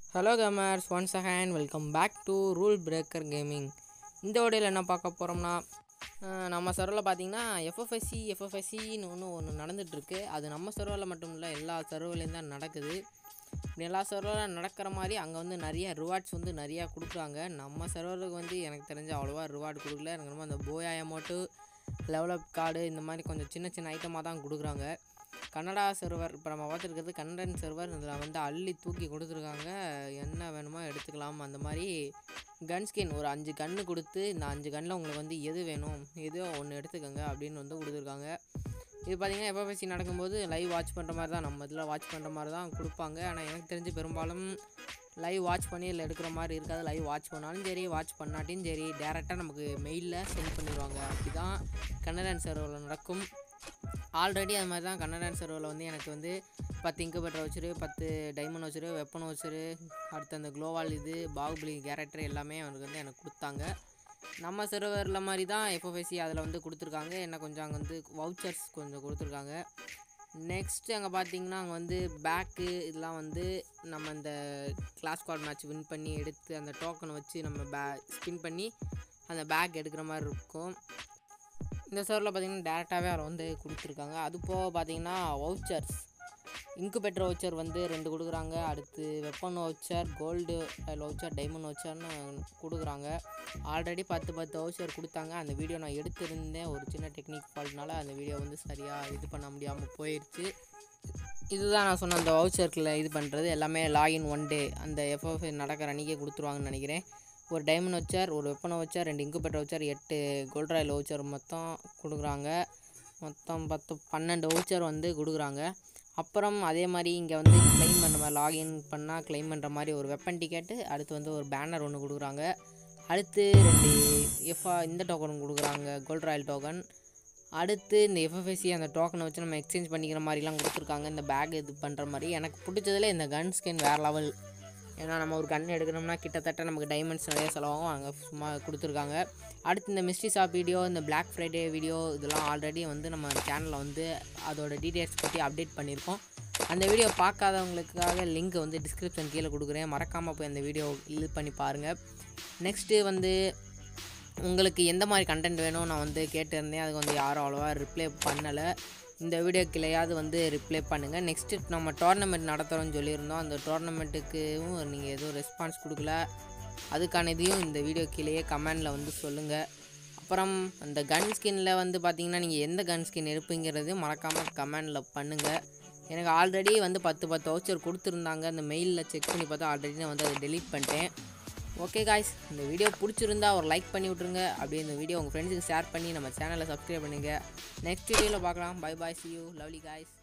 hello gamers once again welcome back to rule breaker gaming இந்த வீடியோவில் என்ன பார்க்க போகிறோம்னா நம்ம சர்வரில் பார்த்தீங்கன்னா எஃப்எஃப்எஸ்சி எஃப்எஃப்எஸ்சின்னு ஒன்று ஒன்று நடந்துகிட்ருக்கு அது நம்ம சர்வரில் மட்டும் இல்லை எல்லா சர்வர்லேயும் தான் நடக்குது இப்படி எல்லா சர்வரில் நடக்கிற மாதிரி அங்கே வந்து நிறைய ரிவார்ட்ஸ் வந்து நிறையா கொடுக்குறாங்க நம்ம சர்வருக்கு வந்து எனக்கு தெரிஞ்ச அவ்வளோவா ரிவார்டு கொடுக்கல எனக்கு ரொம்ப அந்த போயா அமௌண்ட்டு லெவலப் கார்டு இந்த மாதிரி கொஞ்சம் சின்ன சின்ன ஐட்டமாக தான் கொடுக்குறாங்க கன்னடா சர்வர் இப்போ நம்ம பார்த்துருக்கிறது கன்னடன் சர்வர் இதில் வந்து அள்ளி தூக்கி கொடுத்துருக்காங்க என்ன வேணுமோ எடுத்துக்கலாம் அந்த மாதிரி கன் ஸ்கின் ஒரு அஞ்சு கன்று கொடுத்து இந்த அஞ்சு கன்னில் உங்களுக்கு வந்து எது வேணும் எதோ ஒன்று எடுத்துக்கோங்க அப்படின்னு வந்து கொடுத்துருக்காங்க இது பார்த்தீங்கன்னா எஃப்எஃப்எஸ்சி நடக்கும்போது லைவ் வாட்ச் பண்ணுற மாதிரி தான் நம்ம இதில் வாட்ச் பண்ணுற மாதிரி தான் கொடுப்பாங்க ஆனால் எனக்கு தெரிஞ்சு பெரும்பாலும் லைவ் வாட்ச் பண்ணி இல்லை எடுக்கிற மாதிரி இருக்காது லைவ் வாட்ச் பண்ணாலும் சரி வாட்ச் பண்ணாட்டியும் சரி டேரெக்டாக நமக்கு மெயிலில் சென்ட் பண்ணிடுவாங்க அப்படி தான் கன்னடன் சர்வரில் நடக்கும் ஆல்ரெடி அது மாதிரி தான் கன்னடன் சர்வரில் வந்து எனக்கு வந்து பத்து இன்குபேட்டர் வச்சுரு பத்து டைமண்ட் வச்சுரு வெப்பன் வச்சுரு அடுத்து அந்த க்ளோவால் இது பாகுபலி கேரக்டர் எல்லாமே அவனுக்கு வந்து எனக்கு கொடுத்தாங்க நம்ம சர்வரில் மாதிரி தான் எஃப்எஃப்எஸ்சி அதில் வந்து கொடுத்துருக்காங்க என்ன கொஞ்சம் அங்கே வந்து வவுச்சர்ஸ் கொஞ்சம் கொடுத்துருக்காங்க நெக்ஸ்ட்டு அங்கே பார்த்தீங்கன்னா அங்கே வந்து பேக்கு இதெல்லாம் வந்து நம்ம இந்த கிளாஸ் கார்டு மேட்ச் வின் பண்ணி எடுத்து அந்த டோக்கனை வச்சு நம்ம பே ஸ்பின் பண்ணி அந்த பேக் எடுக்கிற மாதிரி இருக்கும் இந்த சர்வரில் பார்த்தீங்கன்னா டேரெக்டாகவே அவர் வந்து கொடுத்துருக்காங்க அது போக பார்த்தீங்கன்னா வவுச்சர்ஸ் இன்குபேட்டர் வவுச்சர் வந்து ரெண்டு கொடுக்குறாங்க அடுத்து weapon voucher gold voucher diamond வவுச்சர்னு கொடுக்குறாங்க ஆல்ரெடி பத்து பத்து வவுச்சர் கொடுத்தாங்க அந்த வீடியோ நான் எடுத்திருந்தேன் ஒரு சின்ன டெக்னிக் ஃபால்ட்னால அந்த வீடியோ வந்து சரியாக இது பண்ண முடியாமல் போயிடுச்சு இதுதான் நான் சொன்ன அந்த வவுச்சர்க்கில் இது பண்ணுறது எல்லாமே லாகின் ஒன் டே அந்த எஃப்எஃப் நடக்கிற அன்றைக்கே கொடுத்துருவாங்கன்னு நினைக்கிறேன் ஒரு டைமண்ட் வச்சார் ஒரு வெப்பனை வச்சார் ரெண்டு இன்குபேட்டர் வச்சார் எட்டு கோல்ட் ராயல் வவுச்சர் மொத்தம் கொடுக்குறாங்க மொத்தம் பத்து பன்னெண்டு வவுச்சர் வந்து கொடுக்குறாங்க அப்புறம் அதே மாதிரி இங்கே வந்து க்ளைம் பண்ணுற மாதிரி லாகின் பண்ணால் க்ளைம் பண்ணுற மாதிரி ஒரு வெப்பன் டிக்கெட்டு அடுத்து வந்து ஒரு பேனர் ஒன்று கொடுக்குறாங்க அடுத்து ரெண்டு எஃப்ஆ இந்த டோக்கன் கொடுக்குறாங்க கோல்ட் ராயல் டோக்கன் அடுத்து இந்த எஃப்எஃப்எஸ்சி அந்த டோக்கனை வச்சு நம்ம எக்ஸ்சேஞ்ச் பண்ணிக்கிற மாதிரிலாம் கொடுத்துருக்காங்க இந்த பேக் இது பண்ணுற மாதிரி எனக்கு பிடிச்சதில் இந்த கன் ஸ்கின் வேறு லெவல் ஏன்னா நம்ம ஒரு கன் எடுக்கணும்னா கிட்டத்தட்ட நமக்கு டைமண்ட்ஸ் நிறைய செலவாகும் அங்கே சும்மா கொடுத்துருக்காங்க அடுத்து இந்த மிஸ்ட்ரி ஷாப் வீடியோ இந்த பிளாக் ஃப்ரைடே வீடியோ இதெல்லாம் ஆல்ரெடி வந்து நம்ம சேனலில் வந்து அதோட டீட்டெயில்ஸ் பற்றி அப்டேட் பண்ணியிருக்கோம் அந்த வீடியோ பார்க்காதவங்களுக்காக லிங்க் வந்து டிஸ்கிரிப்ஷன் கீழே கொடுக்குறேன் மறக்காமல் போய் அந்த வீடியோ இது பண்ணி பாருங்கள் நெக்ஸ்ட்டு வந்து உங்களுக்கு எந்த மாதிரி கண்டென்ட் வேணும் நான் வந்து கேட்டிருந்தேன் அதுக்கு வந்து யாரும் அவ்வளோவா ரிப்ளை பண்ணலை இந்த வீடியோக்கிலையாவது வந்து ரிப்ளை பண்ணுங்கள் நெக்ஸ்ட்டு நம்ம டோர்னமெண்ட் நடத்துகிறோம்னு சொல்லியிருந்தோம் அந்த டோர்னமெண்ட்டுக்கும் நீங்கள் எதுவும் ரெஸ்பான்ஸ் கொடுக்கல அதுக்கான இதையும் இந்த வீடியோ கீழேயே கமெண்டில் வந்து சொல்லுங்கள் அப்புறம் அந்த கன் ஸ்கின்னில் வந்து பார்த்தீங்கன்னா நீங்கள் எந்த கன் ஸ்கின் எடுப்பீங்கிறதையும் மறக்காமல் கமெண்டில் பண்ணுங்கள் எனக்கு ஆல்ரெடி வந்து பத்து பத்து வவுச்சர் கொடுத்துருந்தாங்க அந்த மெயிலில் செக் பண்ணி பார்த்தா ஆல்ரெடி நான் வந்து அதை டெலீட் பண்ணிட்டேன் ஓகே காய்ஸ் இந்த வீடியோ பிடிச்சிருந்தா ஒரு லைக் பண்ணி விட்ருங்க அப்படியே இந்த வீடியோ உங்கள் ஃப்ரெண்ட்ஸுக்கு ஷேர் பண்ணி நம்ம சேனலை சப்ஸ்கிரைப் பண்ணுங்கள் நெக்ஸ்ட் வீடியோவில் பார்க்கலாம் bye bye see you lovely guys